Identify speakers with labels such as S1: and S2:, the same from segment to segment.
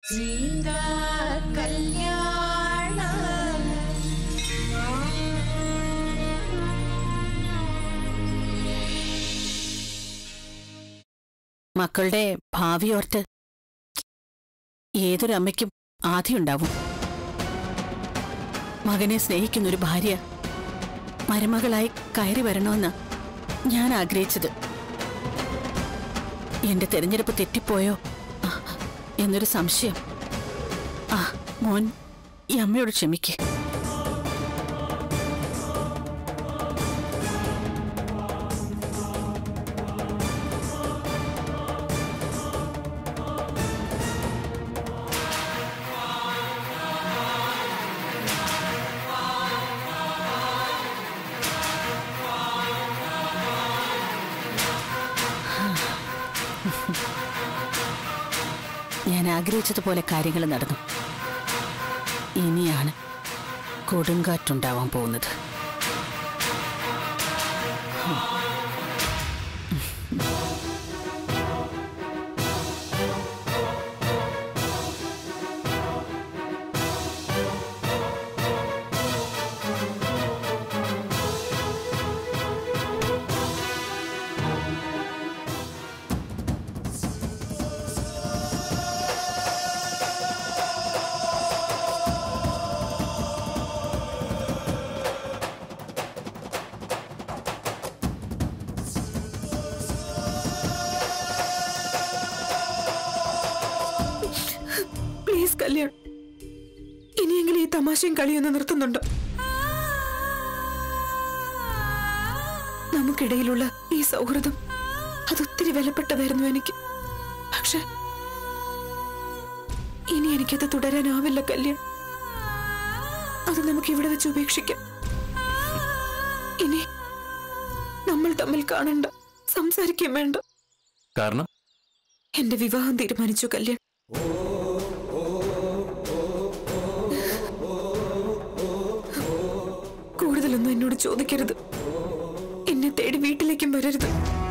S1: സീതാ കല്യാണം
S2: മക്കളുടെ ഭാവിയോർത്ത് ഏതൊരമ്മയ്ക്കും ആധിയുണ്ടാവും മകനെ സ്നേഹിക്കുന്നൊരു ഭാര്യ മരുമകളായി കയറി വരണമെന്ന് ഞാൻ ആഗ്രഹിച്ചത് എന്റെ തെരഞ്ഞെടുപ്പ് തെറ്റിപ്പോയോ ആ, എന്നൊരു സംശയം ആ മോൻ ഈ അമ്മയോട് ക്ഷമിക്കേ ഞാൻ ആഗ്രഹിച്ചതുപോലെ കാര്യങ്ങൾ നടന്നു ഇനിയാണ് കൊടുങ്കാറ്റുണ്ടാവാൻ പോകുന്നത്
S3: പ്ലീസ് കല്യാൺ ഇനിയെങ്കിലും ഈ തമാശയും കളിയൊന്ന് നിർത്തുന്നുണ്ടോ നമുക്കിടയിലുള്ള ഈ സൗഹൃദം അതൊത്തിരി വിലപ്പെട്ടതായിരുന്നു എനിക്ക് പക്ഷെ ഇനി എനിക്കത് തുടരാനാവില്ല കല്യാൺ അത് നമുക്ക് ഇവിടെ വെച്ച് ഉപേക്ഷിക്കാം ഇനി നമ്മൾ തമ്മിൽ കാണണ്ട സംസാരിക്കുകയും വേണ്ട
S4: കാരണം
S3: എന്റെ വിവാഹം തീരുമാനിച്ചു കല്യാൺ കൂടുതലൊന്നും എന്നോട് ചോദിക്കരുത് എന്നെ തേടി വീട്ടിലേക്കും വരരുത്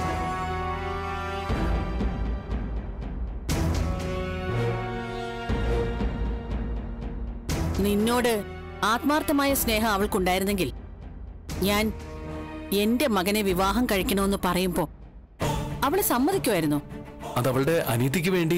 S2: നിന്നോട് ആത്മാർത്ഥമായ സ്നേഹം അവൾക്കുണ്ടായിരുന്നെങ്കിൽ ഞാൻ എന്റെ മകനെ വിവാഹം കഴിക്കണമെന്ന് പറയുമ്പോ അവള് സമ്മതിക്കുമായിരുന്നു
S4: അത് അവളുടെ അനീതിക്ക് വേണ്ടി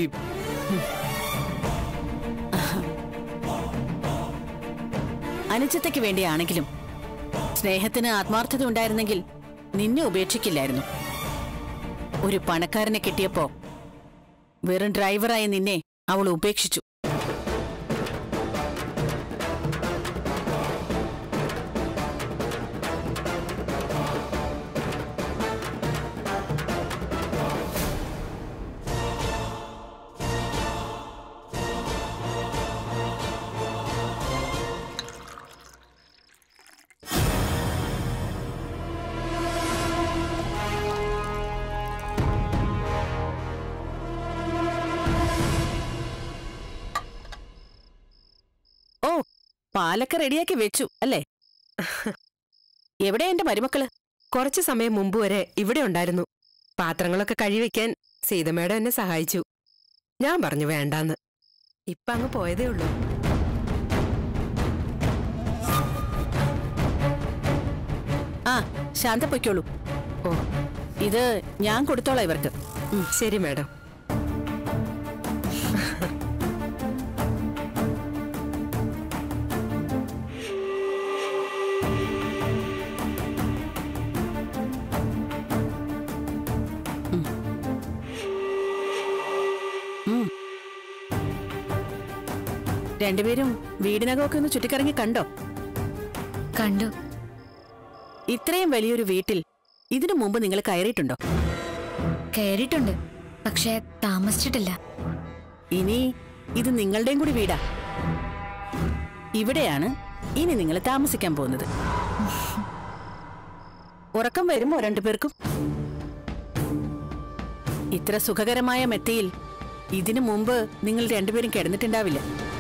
S2: അനുജത്തയ്ക്ക് വേണ്ടിയാണെങ്കിലും സ്നേഹത്തിന് ആത്മാർത്ഥത ഉണ്ടായിരുന്നെങ്കിൽ നിന്നെ ഉപേക്ഷിക്കില്ലായിരുന്നു ഒരു പണക്കാരനെ കിട്ടിയപ്പോ വെറും ഡ്രൈവറായ നിന്നെ അവൾ ഉപേക്ഷിച്ചു ഓ പാലൊക്കെ റെഡിയാക്കി വെച്ചു അല്ലേ എവിടെ എന്റെ മരുമക്കള്
S5: കുറച്ചു സമയം മുമ്പ് വരെ ഇവിടെ ഉണ്ടായിരുന്നു പാത്രങ്ങളൊക്കെ കഴിവെക്കാൻ സീതമ്മയുടെ എന്നെ സഹായിച്ചു ഞാൻ പറഞ്ഞു വേണ്ടാന്ന് ഇപ്പൊ അങ്ങ് പോയതേ ഉള്ളൂ
S2: ആ ശാന്ത പൊയ്ക്കോളൂ
S5: ഓ
S2: ഇത് ഞാൻ കൊടുത്തോളാം ഇവർക്ക്
S5: ഉം, ശരി മാഡം
S2: രണ്ടുപേരും വീടിനകമൊക്കെ ഒന്ന് ചുറ്റിക്കറങ്ങി കണ്ടോ
S6: കണ്ടു
S2: ഇത്രയും വലിയൊരു വീട്ടിൽ ഇതിനു മുമ്പ് നിങ്ങൾ കയറിയിട്ടുണ്ടോ
S6: കയറിയിട്ടുണ്ട് പക്ഷെ താമസിച്ചിട്ടില്ല
S2: ഇനി ഇത് നിങ്ങളുടെയും കൂടി വീടാ ഇവിടെയാണ് ഇനി നിങ്ങൾ താമസിക്കാൻ പോകുന്നത് ഉറക്കം വരുമോ രണ്ടുപേർക്കും ഇത്ര സുഖകരമായ മെത്തയിൽ ഇതിനു മുമ്പ് നിങ്ങൾ രണ്ടുപേരും കിടന്നിട്ടുണ്ടാവില്ല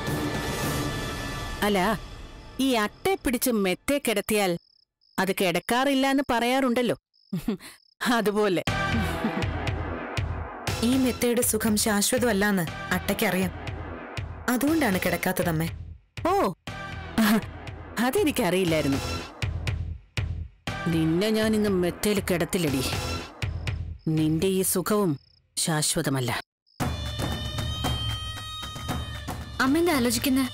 S2: അല്ല ഈ അട്ടെ പിടിച്ച് മെത്തെ കിടത്തിയാൽ അത് കിടക്കാറില്ല എന്ന് പറയാറുണ്ടല്ലോ അതുപോലെ
S3: ഈ മെത്തയുടെ സുഖം ശാശ്വതമല്ലാന്ന് അട്ടയ്ക്കറിയാം
S1: അതുകൊണ്ടാണ് കിടക്കാത്തതമ്മേ
S2: ഓ അതെനിക്കറിയില്ലായിരുന്നു നിന്നെ ഞാൻ ഇന്ന് മെത്തയിൽ കിടത്തില്ലടി നിന്റെ ഈ സുഖവും ശാശ്വതമല്ല
S6: അമ്മ എന്താ ആലോചിക്കുന്നത്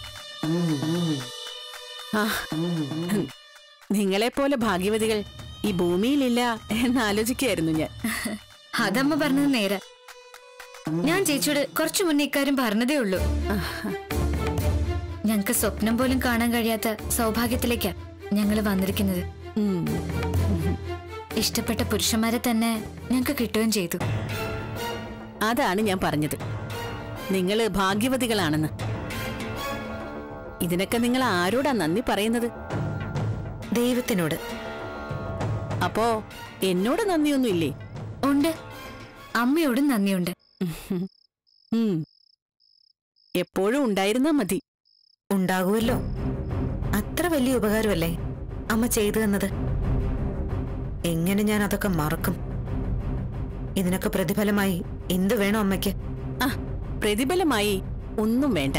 S2: ആ നിങ്ങളെപ്പോലെ ഭാഗ്യവതികൾ ഈ ഭൂമിയിലില്ല എന്ന് ആലോചിക്കുകയായിരുന്നു ഞാൻ
S6: അതമ്മ പറഞ്ഞത് നേരെ ഞാൻ ചേച്ചിയോട് കുറച്ചു മുന്നേ ഇക്കാര്യം പറഞ്ഞതേ ഉള്ളൂ ഞങ്ങക്ക് സ്വപ്നം പോലും കാണാൻ കഴിയാത്ത സൗഭാഗ്യത്തിലേക്കാ ഞങ്ങള് വന്നിരിക്കുന്നത്
S2: ഉം.
S6: ഇഷ്ടപ്പെട്ട പുരുഷന്മാരെ തന്നെ ഞങ്ങക്ക് കിട്ടുകയും ചെയ്തു
S2: അതാണ് ഞാൻ പറഞ്ഞത് നിങ്ങള് ഭാഗ്യവതികളാണെന്ന് ഇതിനൊക്കെ നിങ്ങൾ ആരോടാ നന്ദി പറയുന്നത്
S1: ദൈവത്തിനോട്
S2: അപ്പോ എന്നോട് നന്ദിയൊന്നുമില്ലേ
S6: ഉണ്ട് അമ്മയോടും നന്ദിയുണ്ട്
S2: ഉം. എപ്പോഴും ഉണ്ടായിരുന്നാ മതി
S1: ഉണ്ടാകുമല്ലോ അത്ര വലിയ ഉപകാരമല്ലേ അമ്മ ചെയ്തു തന്നത് എങ്ങനെ ഞാൻ അതൊക്കെ മറക്കും ഇതിനൊക്കെ പ്രതിഫലമായി എന്ത് വേണം അമ്മയ്ക്ക്
S2: ആ പ്രതിഫലമായി ഒന്നും വേണ്ട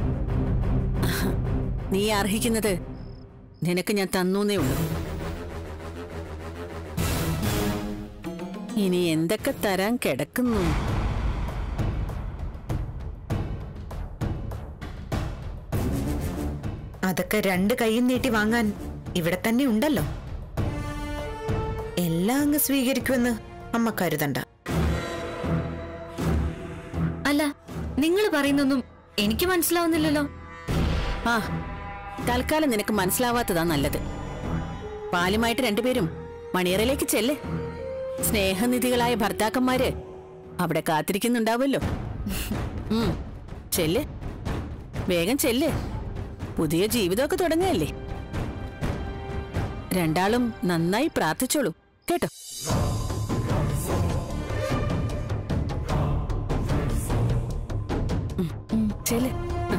S2: നീ അർഹിക്കുന്നത് നിനക്ക് ഞാൻ തന്നൂന്നേ ഉള്ളൂ ഇനി എന്തൊക്കെ തരാൻ കിടക്കുന്നു
S1: അതൊക്കെ രണ്ട് കൈയും നീട്ടി വാങ്ങാൻ ഇവിടെ തന്നെ ഉണ്ടല്ലോ എല്ലാം അങ്ങ് സ്വീകരിക്കുമെന്ന് അമ്മ കരുതണ്ട
S6: അല്ല നിങ്ങൾ പറയുന്നൊന്നും എനിക്ക് മനസ്സിലാവുന്നില്ലല്ലോ
S2: ആ തൽക്കാലം നിനക്ക് മനസ്സിലാവാത്തതാ നല്ലത് പാലുമായിട്ട് രണ്ടുപേരും മണിയറയിലേക്ക് ചെല്ല് സ്നേഹനിധികളായ ഭർത്താക്കന്മാര് അവിടെ കാത്തിരിക്കുന്നുണ്ടാവുമല്ലോ ഉം, ചെല്ല് വേഗം ചെല്ല് പുതിയ ജീവിതമൊക്കെ തുടങ്ങുകയല്ലേ രണ്ടാളും നന്നായി പ്രാർത്ഥിച്ചോളൂ കേട്ടോ ഉം, ഉം, ചെല്ല്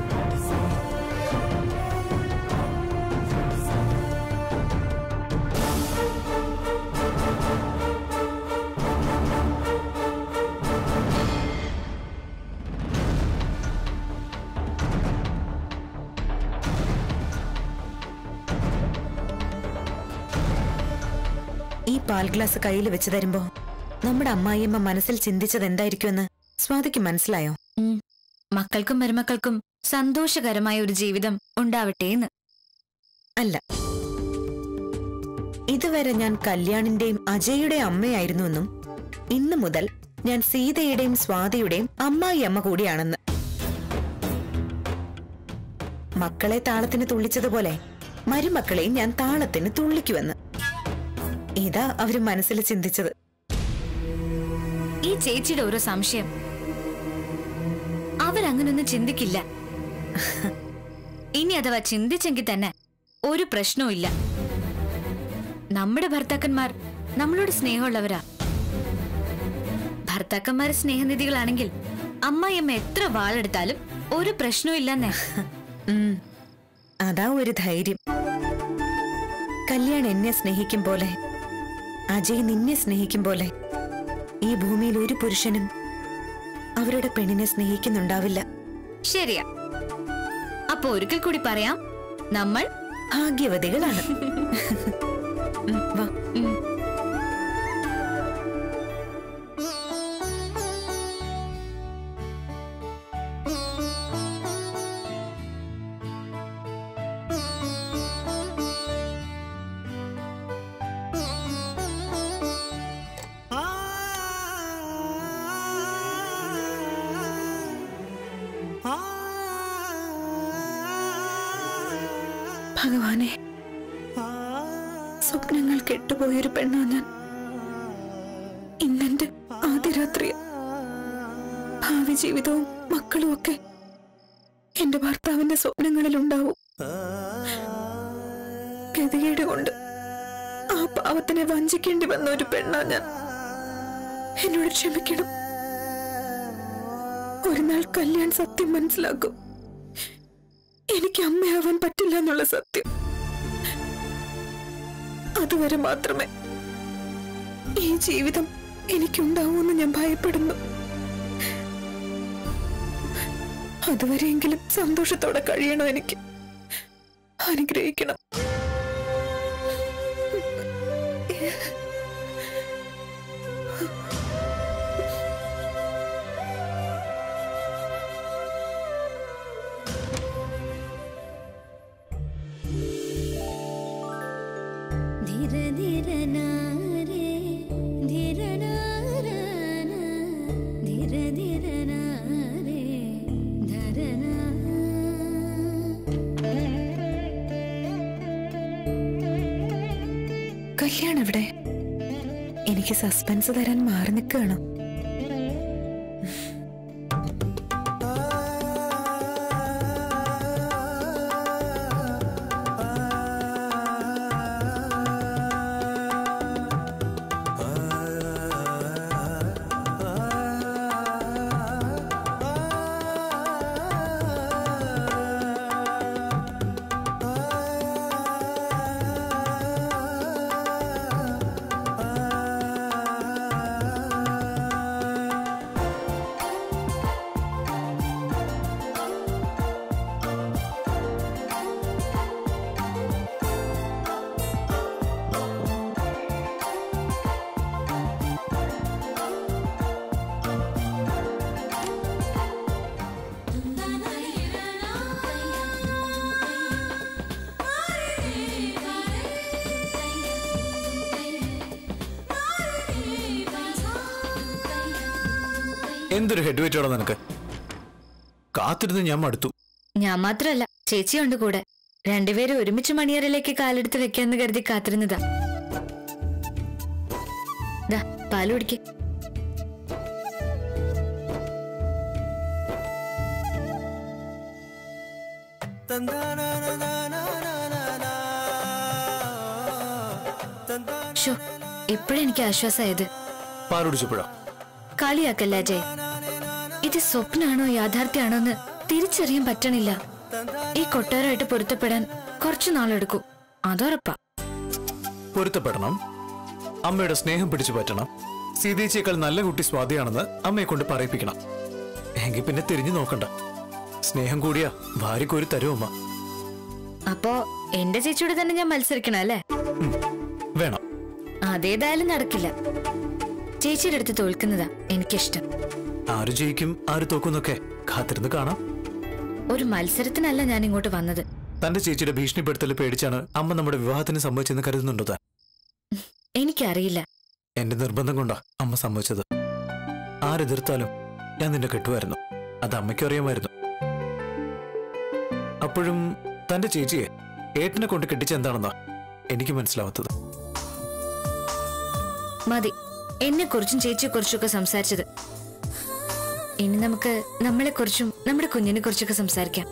S1: ഈ പാൽ ഗ്ലാസ് കയ്യിൽ വെച്ച് തരുമ്പോ നമ്മുടെ അമ്മായിയമ്മ മനസ്സിൽ ചിന്തിച്ചത് എന്തായിരിക്കുമെന്ന് സ്വാതിക്ക് മനസ്സിലായോ
S6: ഉം. മക്കൾക്കും മരുമക്കൾക്കും സന്തോഷകരമായ ഒരു ജീവിതം ഉണ്ടാവട്ടെ എന്ന്
S1: അല്ല ഇതുവരെ ഞാൻ കല്യാണിന്റെയും അജയുടെയും അമ്മയായിരുന്നുവെന്നും ഇന്നു മുതൽ ഞാൻ സീതയുടെയും സ്വാതിയുടെയും അമ്മായി അമ്മ കൂടിയാണെന്ന് മക്കളെ താളത്തിന് തുള്ളിച്ചതുപോലെ മരുമക്കളെയും ഞാൻ താളത്തിന് തുള്ളിക്കുമെന്ന് ഇതാ അവര് മനസ്സിൽ ചിന്തിച്ചത്
S6: ഈ ചേച്ചിയുടെ ഓരോ സംശയം അവരങ്ങനൊന്നും ചിന്തിക്കില്ല ഇനി അഥവാ ചിന്തിച്ചെങ്കിൽ തന്നെ ഒരു പ്രശ്നവും ഇല്ല നമ്മുടെ ഭർത്താക്കന്മാർ നമ്മളോട് സ്നേഹമുള്ളവരാ ഭർത്താക്കന്മാർ സ്നേഹനിധികളാണെങ്കിൽ അമ്മായിയമ്മ എത്ര വാളെടുത്താലും ഒരു പ്രശ്നവും ഇല്ലെന്നേ
S1: ഉം. അതാ ഒരു ധൈര്യം കല്യാൺ എന്നെ സ്നേഹിക്കും പോലെ അജയ് നിന്നെ സ്നേഹിക്കും പോലെ ഈ ഭൂമിയിൽ ഒരു പുരുഷനും അവരുടെ പെണ്ണിനെ സ്നേഹിക്കുന്നുണ്ടാവില്ല
S6: ശരിയാ അപ്പൊ ഒരിക്കൽ കൂടി പറയാം നമ്മൾ
S1: ഭാഗ്യവതികളാണ് ഉം, വാ ഭഗവാനെ സ്വപ്നങ്ങൾ കെട്ടുപോയൊരു പെണ്ണാ ഞാൻ ഇന്നെന്റെ ആദ്യ രാത്രി ഭാവി ജീവിതവും മക്കളും ഒക്കെ എന്റെ ഭർത്താവിന്റെ സ്വപ്നങ്ങളിലുണ്ടാവും ഗതികേട് കൊണ്ട് ആ പാവത്തിനെ വഞ്ചിക്കേണ്ടി വന്ന ഒരു പെണ്ണാ ഞാൻ എന്നോട് ക്ഷമിക്കണം ഒരു നാൾ കല്യാൺ സത്യം മനസ്സിലാക്കും എനിക്ക് അമ്മയാവാൻ പറ്റില്ല എന്നുള്ള സത്യം അതുവരെ മാത്രമേ ഈ ജീവിതം എനിക്കുണ്ടാവൂന്ന് ഞാൻ ഭയപ്പെടുന്നു
S3: അതുവരെയെങ്കിലും സന്തോഷത്തോടെ കഴിയണം എനിക്ക് അനുഗ്രഹിക്കണം
S7: ധീര ധീര നാരേ ധീര നാരാന ധീര ധീര നാരേ ധരന
S3: കല്യാണം എവിടെ എനിക്ക് സസ്പെൻസ് തരാൻ മാറി നിൽക്കുകയാണോ
S8: എന്തൊരു ഹെഡ് വെയിറ്റാണോ നിനക്ക് കാത്തിരുന്ന് ഞാൻ മടുത്തു
S6: ഞാൻ മാത്രല്ല ചേച്ചിയുണ്ട് കൂടെ രണ്ടുപേരും ഒരുമിച്ച് മണിയറയിലേക്ക് കാലെടുത്ത് വെക്കാന്ന് കരുതി കാത്തിരുന്നതാ ദാ പാല് കുടിക്ക് ഷോ ഇപ്പോഴെനിക്ക് ആശ്വാസമായത്
S8: പാലുടിച്ചപ്പോഴോ
S6: കളിയാക്കല്ല അജയ് ഇത് സ്വപ്നാണോ യാഥാർത്ഥ്യമാണോ എന്ന് തിരിച്ചറിയാൻ പറ്റണില്ല ഈ കൊട്ടാരമായിട്ട് പൊരുത്തപ്പെടാൻ കുറച്ചു നാളെടുക്കും അതുറപ്പാ
S8: പൊരുത്തപ്പെടണം അമ്മയുടെ സ്നേഹം പിടിച്ചു പറ്റണം സീതേച്ചിയേക്കാൾ നല്ല കുട്ടി സ്വാതിയാണെന്ന് അമ്മയെ കൊണ്ട് പറയിപ്പിക്കണം എങ്കിൽ പിന്നെ തിരിഞ്ഞു നോക്കണ്ട സ്നേഹം കൂടിയാ ഭാര്യയ്ക്ക് ഒരു തരും അമ്മ
S6: അപ്പോ എന്റെ ചേച്ചിയോട് തന്നെ ഞാൻ മത്സരിക്കണം അല്ലേ
S8: വേണം
S6: അതേതായാലും നടക്കില്ല ചേച്ചിയുടെ അടുത്ത് തോൽക്കുന്നതാ എനിക്കിഷ്ടം
S8: ആര് ജയിക്കും ആര് തോക്കുന്നൊക്കെ കാത്തിരുന്ന് കാണാം
S6: ഒരു മത്സരത്തിനല്ല ഞാൻ ഇങ്ങോട്ട് വന്നത്
S8: തന്റെ ചേച്ചിയുടെ ഭീഷണിപ്പെടുത്തൽ പേടിച്ചാണ് അമ്മ നമ്മുടെ വിവാഹത്തിന് സമ്മതിച്ചെന്ന് കരുതുന്നുണ്ടോ താൻ
S6: എനിക്കറിയില്ല
S8: എന്റെ നിർബന്ധം കൊണ്ടാ അമ്മ സമ്മതിച്ചത് ആരെതിർത്താലും ഞാൻ നിന്നെ കെട്ടുമായിരുന്നു അത് അമ്മയ്ക്കും അറിയാമായിരുന്നു അപ്പോഴും തന്റെ ചേച്ചിയെ ഏട്ടനെ കൊണ്ട് കെട്ടിച്ച എന്താണെന്നാ എനിക്ക് മനസ്സിലാവാത്തത്
S6: മതി എന്നെ കുറിച്ചും ചേച്ചിയെ കുറിച്ചൊക്കെ സംസാരിച്ചത് ഇനി നമുക്ക് നമ്മളെ കുറിച്ചും നമ്മുടെ കുഞ്ഞിനെ കുറിച്ചൊക്കെ സംസാരിക്കാം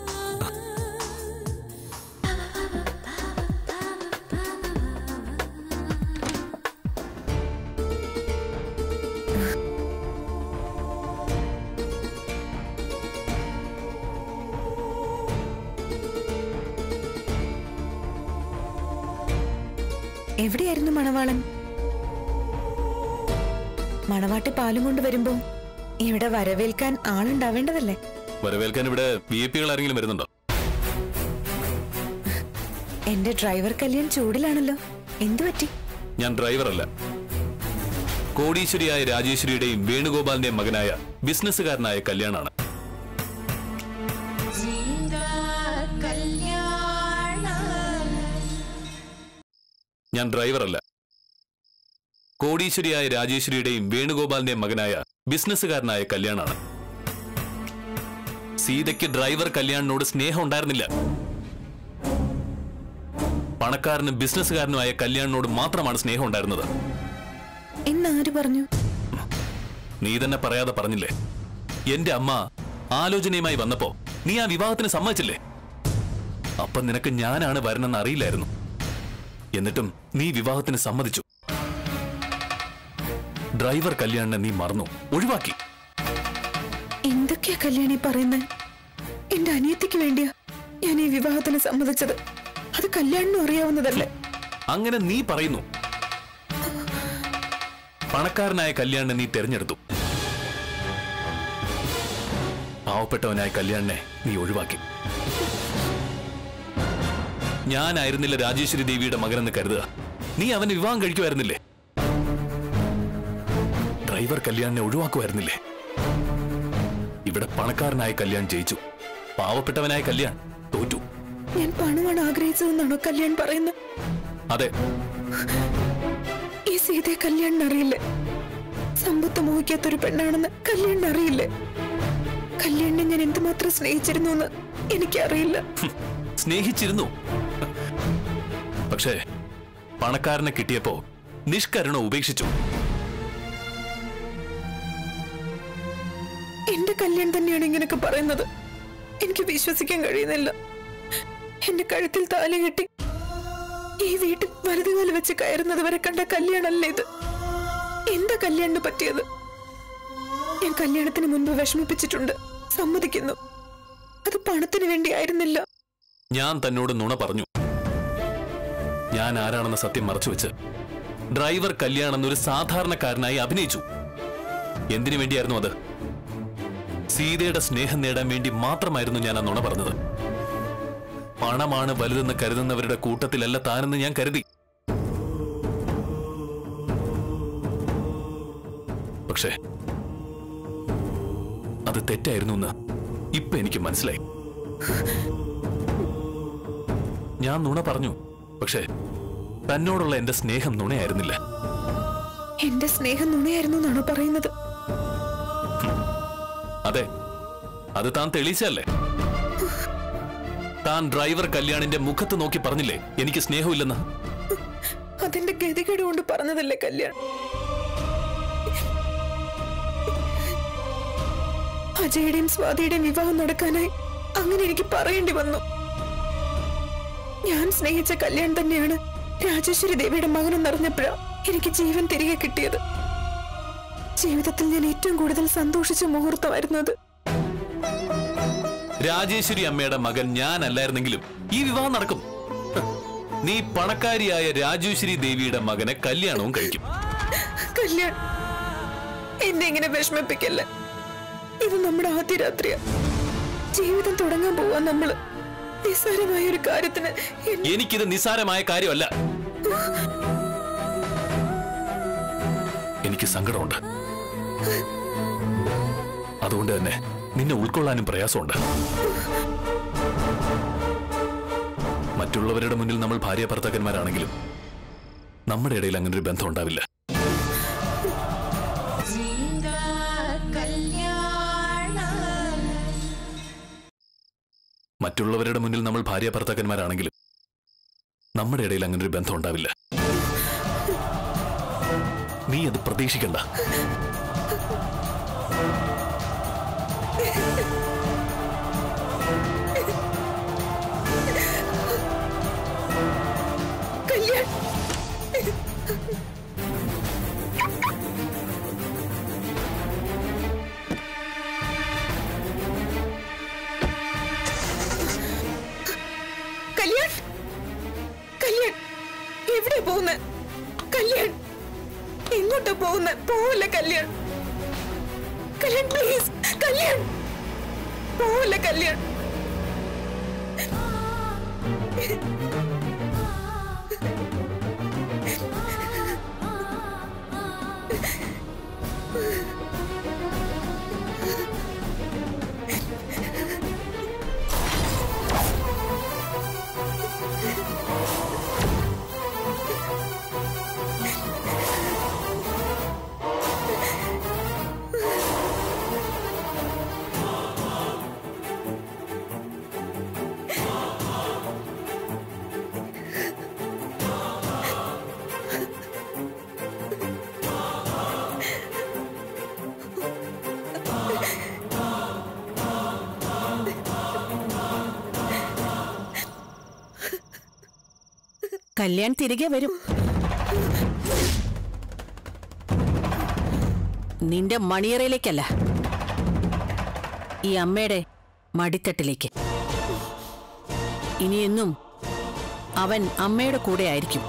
S3: എവിടെയായിരുന്നു മണവാളൻ മണവാട്ടി പാലും കൊണ്ട് വരുമ്പോ ഇവിടെ വരവേൽക്കാൻ ആളുണ്ടാവേണ്ടതല്ലേ
S4: വരവേൽക്കാൻ ഇവിടെ വി ഐ പികൾ ആരെങ്കിലും വരുന്നുണ്ടോ
S3: എന്റെ ഡ്രൈവർ കല്യാൺ ചൂടിലാണല്ലോ എന്തു പറ്റി
S4: ഞാൻ ഡ്രൈവറല്ല കോടീശ്വരിയായ രാജേശ്വരിയുടെയും വേണുഗോപാലിന്റെയും മകനായ ബിസിനസ്സുകാരനായ കല്യാണാണ് ഞാൻ ഡ്രൈവറല്ല കോടീശ്വരിയായ രാജേശ്വരിയുടെയും വേണുഗോപാലിന്റെയും മകനായ ബിസിനസ്സുകാരനായ കല്യാണാണ് സീതയ്ക്ക് ഡ്രൈവർ കല്യാണിനോട് സ്നേഹം ഉണ്ടായിരുന്നില്ല പണക്കാരനും ബിസിനസ്സുകാരനുമായ കല്യാണിനോട് മാത്രമാണ് സ്നേഹം ഉണ്ടായിരുന്നത്
S3: എന്നാര് പറഞ്ഞു
S4: നീ തന്നെ പറയാതെ പറഞ്ഞില്ലേ എന്റെ അമ്മ ആലോചനയുമായി വന്നപ്പോ നീ ആ വിവാഹത്തിന് സമ്മതിച്ചില്ലേ അപ്പൊ നിനക്ക് ഞാനാണ് വരണമെന്ന് അറിയില്ലായിരുന്നു എന്നിട്ടും നീ വിവാഹത്തിന് സമ്മതിച്ചു ഡ്രൈവർ കല്യാണിനെ നീ മറന്നു ഒഴിവാക്കി
S3: എന്തൊക്കെയാ കല്യാണി പറയുന്നത് എന്റെ അനിയത്തിക്ക് വേണ്ടിയാ ഞാൻ ഈ വിവാഹത്തിന് സമ്മതിച്ചത് അത് കല്യാണിനും അറിയാവുന്നതല്ലേ
S4: അങ്ങനെ നീ പറയുന്നു പണക്കാരനായ കല്യാണിനെ നീ തെരഞ്ഞെടുത്തു പാവപ്പെട്ടവനായ കല്യാണിനെ നീ ഒഴിവാക്കി ഞാനായിരുന്നില്ല രാജേശ്വരി ദേവിയുടെ മകനെന്ന് കരുതുക നീ അവന് വിവാഹം കഴിക്കുമായിരുന്നില്ലേ ഡ്രൈവർ കല്യാണിനെ ഒഴിവാക്കുമായിരുന്നില്ലേ ഇവിടെ പണക്കാരനായ കല്യാൺ ജയിച്ചു പാവപ്പെട്ടവനായ കല്യാൺ തോറ്റു
S3: ഞാൻ പണമാണ് ആഗ്രഹിച്ചതെന്നാണോ കല്യാൺ പറയുന്നത്
S4: അതെ
S3: ഈ സീതയെ കല്യാണിന് അറിയില്ലേ സമ്പത്ത് മോഹിക്കാത്തൊരു പെണ്ണാണെന്ന് കല്യാണിന് അറിയില്ലേ കല്യാണിനെ ഞാൻ എന്തുമാത്രം സ്നേഹിച്ചിരുന്നു എന്ന് എനിക്കറിയില്ല
S4: ഹും, സ്നേഹിച്ചിരുന്നു പക്ഷേ പണക്കാരനെ കിട്ടിയപ്പോ നിഷ്കരുണ ഉപേക്ഷിച്ചു
S3: എന്റെ കല്യാൺ തന്നെയാണ് ഇങ്ങനെയൊക്കെ പറയുന്നത് എനിക്ക് വിശ്വസിക്കാൻ കഴിയുന്നില്ല എന്റെ കഴുത്തിൽ താലി കെട്ടി ഈ വീട്ടിൽ വലതുകാല് വെച്ച് കയറുന്നത് വരെ കണ്ട കല്യാണല്ലേ ഇത് എന്താ കല്യാണിന് പറ്റിയത് ഞാൻ കല്യാണത്തിന് മുൻപ് വിഷമിപ്പിച്ചിട്ടുണ്ട് സമ്മതിക്കുന്നു അത് പണത്തിന് വേണ്ടി ആയിരുന്നില്ല
S4: ഞാൻ തന്നോട് നുണ പറഞ്ഞു ഞാൻ ആരാണെന്ന സത്യം മറച്ചുവെച്ച് ഡ്രൈവർ കല്യാൺ എന്നൊരു സാധാരണക്കാരനായി അഭിനയിച്ചു എന്തിനു വേണ്ടിയായിരുന്നു അത് സീതയുടെ സ്നേഹം നേടാൻ വേണ്ടി മാത്രമായിരുന്നു ഞാൻ ആ നുണ പറഞ്ഞത് പണമാണ് വലുതെന്ന് കരുതുന്നവരുടെ കൂട്ടത്തിലല്ല താനെന്ന് ഞാൻ കരുതി പക്ഷേ അത് തെറ്റായിരുന്നു എന്ന് ഇപ്പൊ എനിക്ക് മനസ്സിലായി ഞാൻ നുണ പറഞ്ഞു പക്ഷേ തന്നോടുള്ള എന്റെ സ്നേഹം നുണയായിരുന്നില്ല
S3: എന്റെ സ്നേഹം നുണയായിരുന്നു എന്നാണോ പറയുന്നത്
S4: അതെ അത് താൻ തെളിയിച്ചല്ലേ താൻ ഡ്രൈവർ കല്യാണിന്റെ മുഖത്ത് നോക്കി പറഞ്ഞില്ലേ എനിക്ക് സ്നേഹമില്ലെന്ന്
S3: അതെന്റെ ഗതികേട് കൊണ്ട് പറഞ്ഞതല്ലേ കല്യാൺ അജയുടെയും സ്വാതിയുടെയും വിവാഹം നടക്കാനായി അങ്ങനെ എനിക്ക് പറയേണ്ടി വന്നു ഞാൻ സ്നേഹിച്ച കല്യാൺ തന്നെയാണ് രാജേശ്വരി ദേവിയുടെ മകനെന്നറിഞ്ഞപ്പോഴാ എനിക്ക് ജീവൻ തിരികെ കിട്ടിയത് ജീവിതത്തിൽ ഞാൻ ഏറ്റവും കൂടുതൽ സന്തോഷിച്ച മുഹൂർത്തമായിരുന്നു അത്
S4: രാജേശ്വരി അമ്മയുടെ മകൻ ഞാനല്ലായിരുന്നെങ്കിലും ഈ വിവാഹം നടക്കും ഹ്, നീ പണക്കാരിയായ രാജേശ്വരി ദേവിയുടെ മകനെ കല്യാണവും കഴിക്കും
S3: കല്യാൺ എന്നെ ഇങ്ങനെ വിഷമിപ്പിക്കല്ലേ ഇത് നമ്മുടെ ആദ്യ രാത്രിയാ ജീവിതം തുടങ്ങാൻ പോവാ നമ്മള് നിസ്സാരമായ ഒരു കാര്യത്തിന് എന്നെ-
S4: എനിക്കിത് നിസ്സാരമായ കാര്യമല്ല എനിക്ക് സങ്കടമുണ്ട് അതുകൊണ്ട് തന്നെ നിന്നെ ഉൾക്കൊള്ളാനും പ്രയാസമുണ്ട് മറ്റുള്ളവരുടെ മുന്നിൽ നമ്മൾ ഭാര്യ ഭർത്താക്കന്മാരാണെങ്കിലും നമ്മുടെ ഇടയിൽ അങ്ങനെ ഒരു ബന്ധം ഉണ്ടാവില്ല മറ്റുള്ളവരുടെ മുന്നിൽ നമ്മൾ ഭാര്യ ഭർത്താക്കന്മാരാണെങ്കിലും നമ്മുടെ ഇടയിൽ അങ്ങനെ ഒരു ബന്ധം ഉണ്ടാവില്ല നീ അത് പ്രതീക്ഷിക്കണ്ട
S3: കല്യാൺ കല്യാൺ കല്യാൺ എവിടെ പോകുന്ന കല്യാൺ എങ്ങോട്ടാ പോകുന്ന പോവല്ല കല്യാൺ കല്യാൺ പ്ലീസ് കല്യാൺ പോവല്ല കല്യാൺ
S2: കല്യാൺ തിരികെ വരും നിന്റെ മണിയറയിലേക്കല്ല ഈ അമ്മയുടെ മടിത്തട്ടിലേക്ക് ഇനിയെന്നും അവൻ അമ്മയുടെ കൂടെ ആയിരിക്കും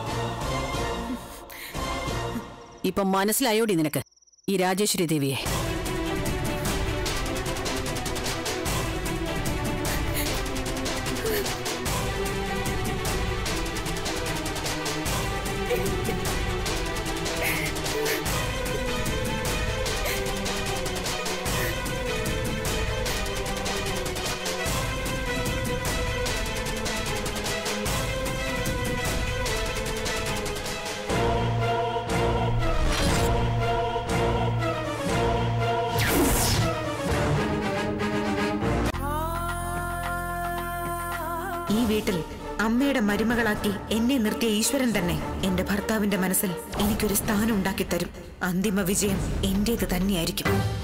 S2: ഇപ്പൊ മനസ്സിലായോടി നിനക്ക് ഈ രാജേശ്വരി ദേവിയെ
S1: ഈ വീട്ടിൽ അമ്മയുടെ മരുമകളാക്കി എന്നെ നിർത്തിയ ഈശ്വരൻ തന്നെ എന്റെ ഭർത്താവിന്റെ മനസ്സിൽ എനിക്കൊരു സ്ഥാനം ഉണ്ടാക്കി തരും അന്തിമ വിജയം എന്റേത് തന്നെയായിരിക്കും